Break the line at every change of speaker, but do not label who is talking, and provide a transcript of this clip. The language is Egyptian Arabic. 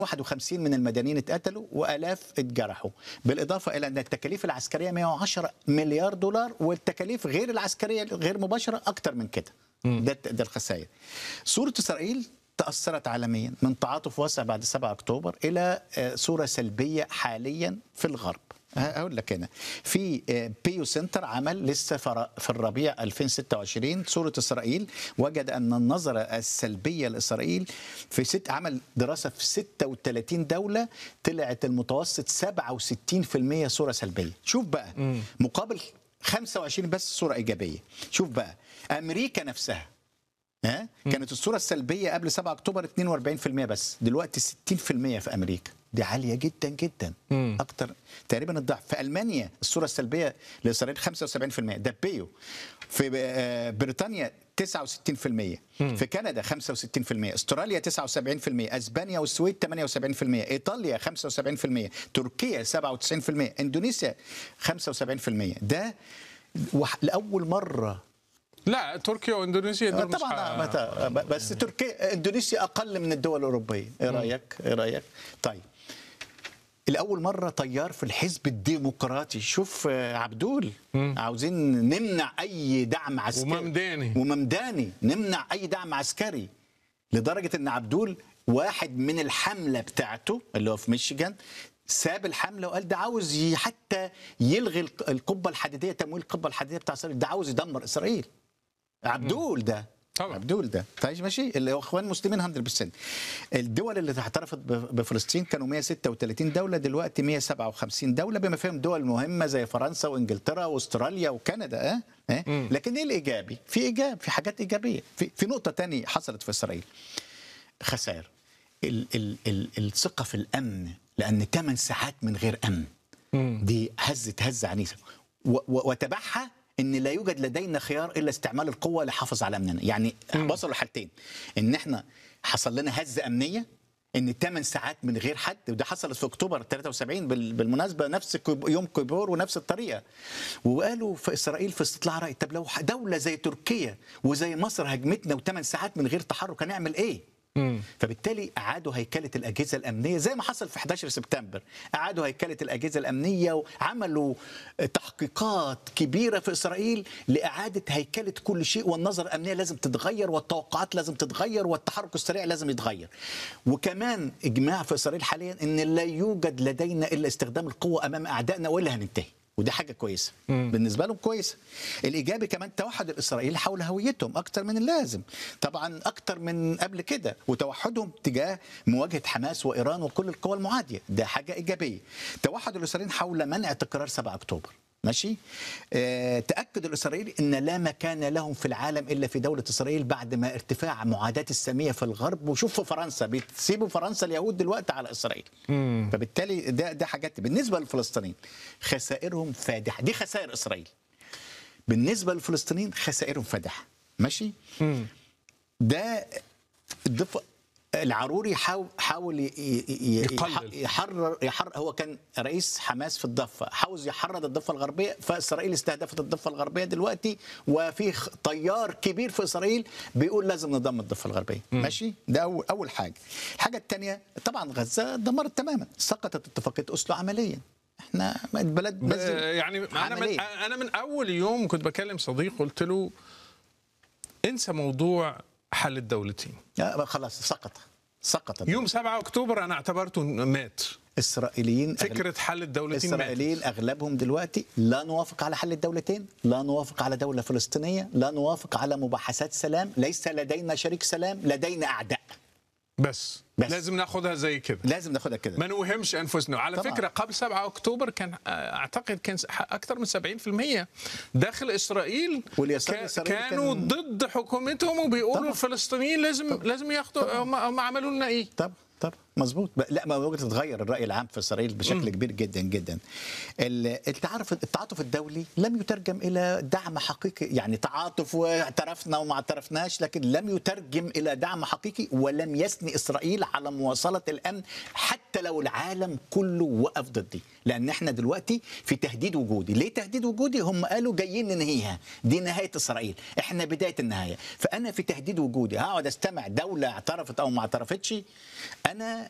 51 من المدنيين اتقتلوا والاف اتجرحوا بالاضافه الى ان التكاليف العسكريه 110 مليار دولار والتكاليف غير العسكريه غير مباشره اكتر من كده ده ده الخسائر صوره اسرائيل تاثرت عالميا من تعاطف واسع بعد 7 اكتوبر الى آه، صوره سلبيه حاليا في الغرب هقول لك هنا في آه، بيو سنتر عمل لسه فر- في الربيع 2026 صوره اسرائيل وجد ان النظره السلبيه لاسرائيل في ست عمل دراسه في 36 دوله طلعت المتوسط 67% صوره سلبيه شوف بقى مقابل 25 بس صوره ايجابيه شوف بقى امريكا نفسها ها كانت الصوره السلبيه قبل 7 اكتوبر 42% بس دلوقتي 60% في امريكا دي عاليه جدا جدا اكتر تقريبا الضعف في المانيا الصوره السلبيه لاسرائيل 75% ده بيو في آه، بريطانيا 69% في كندا 65% استراليا 79% اسبانيا والسويد 78% ايطاليا 75% تركيا 97% اندونيسيا 75% ده وح- لاول مره
لا تركيا واندونيسيا دول مش
طبعا
ح-
متى بس تركيا اندونيسيا اقل من الدول الاوروبيه ايه رايك ايه رايك طيب الاول مره طيار في الحزب الديمقراطي شوف آه، عبدول عاوزين نمنع اي دعم عسكري
وممداني.
وممداني نمنع اي دعم عسكري لدرجه ان عبدول واحد من الحمله بتاعته اللي هو في ميشيغان ساب الحمله وقال ده عاوز ي- حتى يلغي الق- القبه الحديديه تمويل القبه الحديديه بتاع اسرائيل ده عاوز يدمر اسرائيل عبدول ده
طبعا.
عبدول ده طيب ماشي اللي هو اخوان مسلمين 100% الدول اللي اعترفت ب- بفلسطين كانوا 136 دوله دلوقتي 157 دوله بما فيهم دول مهمه زي فرنسا وانجلترا واستراليا وكندا اه, آه؟ لكن ايه الايجابي في ايجاب في حاجات ايجابيه في, في نقطه تانية حصلت في اسرائيل خسائر ال ال ال الثقه في الامن لان 8 ساعات من غير امن دي هزت هزه عنيفه و- و- وتبعها ان لا يوجد لدينا خيار الا استعمال القوه لحافظ على امننا يعني وصلوا لحالتين ان احنا حصل لنا هزه امنيه ان 8 ساعات من غير حد وده حصلت في اكتوبر 73 بال- بالمناسبه نفس كيب- يوم كيبور ونفس الطريقه وقالوا في اسرائيل في استطلاع راي طب لو دوله زي تركيا وزي مصر هجمتنا و8 ساعات من غير تحرك هنعمل ايه؟ فبالتالي اعادوا هيكله الاجهزه الامنيه زي ما حصل في 11 سبتمبر اعادوا هيكله الاجهزه الامنيه وعملوا تحقيقات كبيره في اسرائيل لاعاده هيكله كل شيء والنظر الامنيه لازم تتغير والتوقعات لازم تتغير والتحرك السريع لازم يتغير وكمان اجماع في اسرائيل حاليا ان لا يوجد لدينا الا استخدام القوه امام اعدائنا والا هننتهي ودي حاجه كويسه بالنسبه لهم كويسه الايجابي كمان توحد الاسرائيلي حول هويتهم اكتر من اللازم طبعا اكتر من قبل كده وتوحدهم تجاه مواجهه حماس وايران وكل القوى المعاديه ده حاجه ايجابيه توحد الاسرائيليين حول منع تكرار 7 اكتوبر ماشي آه، تاكد الاسرائيلي ان لا مكان لهم في العالم الا في دوله اسرائيل بعد ما ارتفاع معاداه الساميه في الغرب وشوف في فرنسا بتسيبوا فرنسا اليهود دلوقتي على اسرائيل فبالتالي ده ده حاجات بالنسبه للفلسطينيين خسائرهم فادحه دي خسائر اسرائيل بالنسبه للفلسطينيين خسائرهم فادحه ماشي ده الضفه العروري حاول حاول ي- ي- ي-
يقلل.
يحرر يحرر هو كان رئيس حماس في الضفه عاوز يحرر الضفه الغربيه فاسرائيل استهدفت الضفه الغربيه دلوقتي وفي خ- طيار كبير في اسرائيل بيقول لازم نضم الضفه الغربيه ماشي ده اول اول حاجه الحاجه الثانيه طبعا غزه دمرت تماما سقطت اتفاقيه اوسلو عمليا احنا البلد
ب-
نزل
يعني انا من
عمليا.
انا من اول يوم كنت بكلم صديق قلت له انسى موضوع حل الدولتين
آه، خلاص سقط سقط
يوم 7 اكتوبر انا اعتبرته مات
اسرائيليين
فكره حل الدولتين ماتت
اسرائيليين اغلبهم دلوقتي لا نوافق على حل الدولتين لا نوافق على دوله فلسطينيه لا نوافق على مباحثات سلام ليس لدينا شريك سلام لدينا اعداء
بس,
بس.
لازم ناخدها زي كده
لازم ناخدها كده
ما نوهمش انفسنا على
طبعاً.
فكره قبل 7 اكتوبر كان آه، اعتقد كان اكثر من 70% داخل اسرائيل
واليسار
كا-
الإسرائيلي
كانوا
كان-
ضد حكومتهم وبيقولوا
طبعاً.
الفلسطينيين لازم لازم ياخدوا هم هم عملوا لنا ايه
طب طب مظبوط ب- لا ما وجدت تتغير الراي العام في اسرائيل بشكل كبير جدا جدا ال- التعارف التعاطف الدولي لم يترجم الى دعم حقيقي يعني تعاطف واعترفنا وما اعترفناش لكن لم يترجم الى دعم حقيقي ولم يثني اسرائيل على مواصله الامن حتى لو العالم كله وقف ضدي لان احنا دلوقتي في تهديد وجودي ليه تهديد وجودي هم قالوا جايين ننهيها دي نهايه اسرائيل احنا بدايه النهايه فانا في تهديد وجودي هقعد استمع دوله اعترفت او ما اعترفتش انا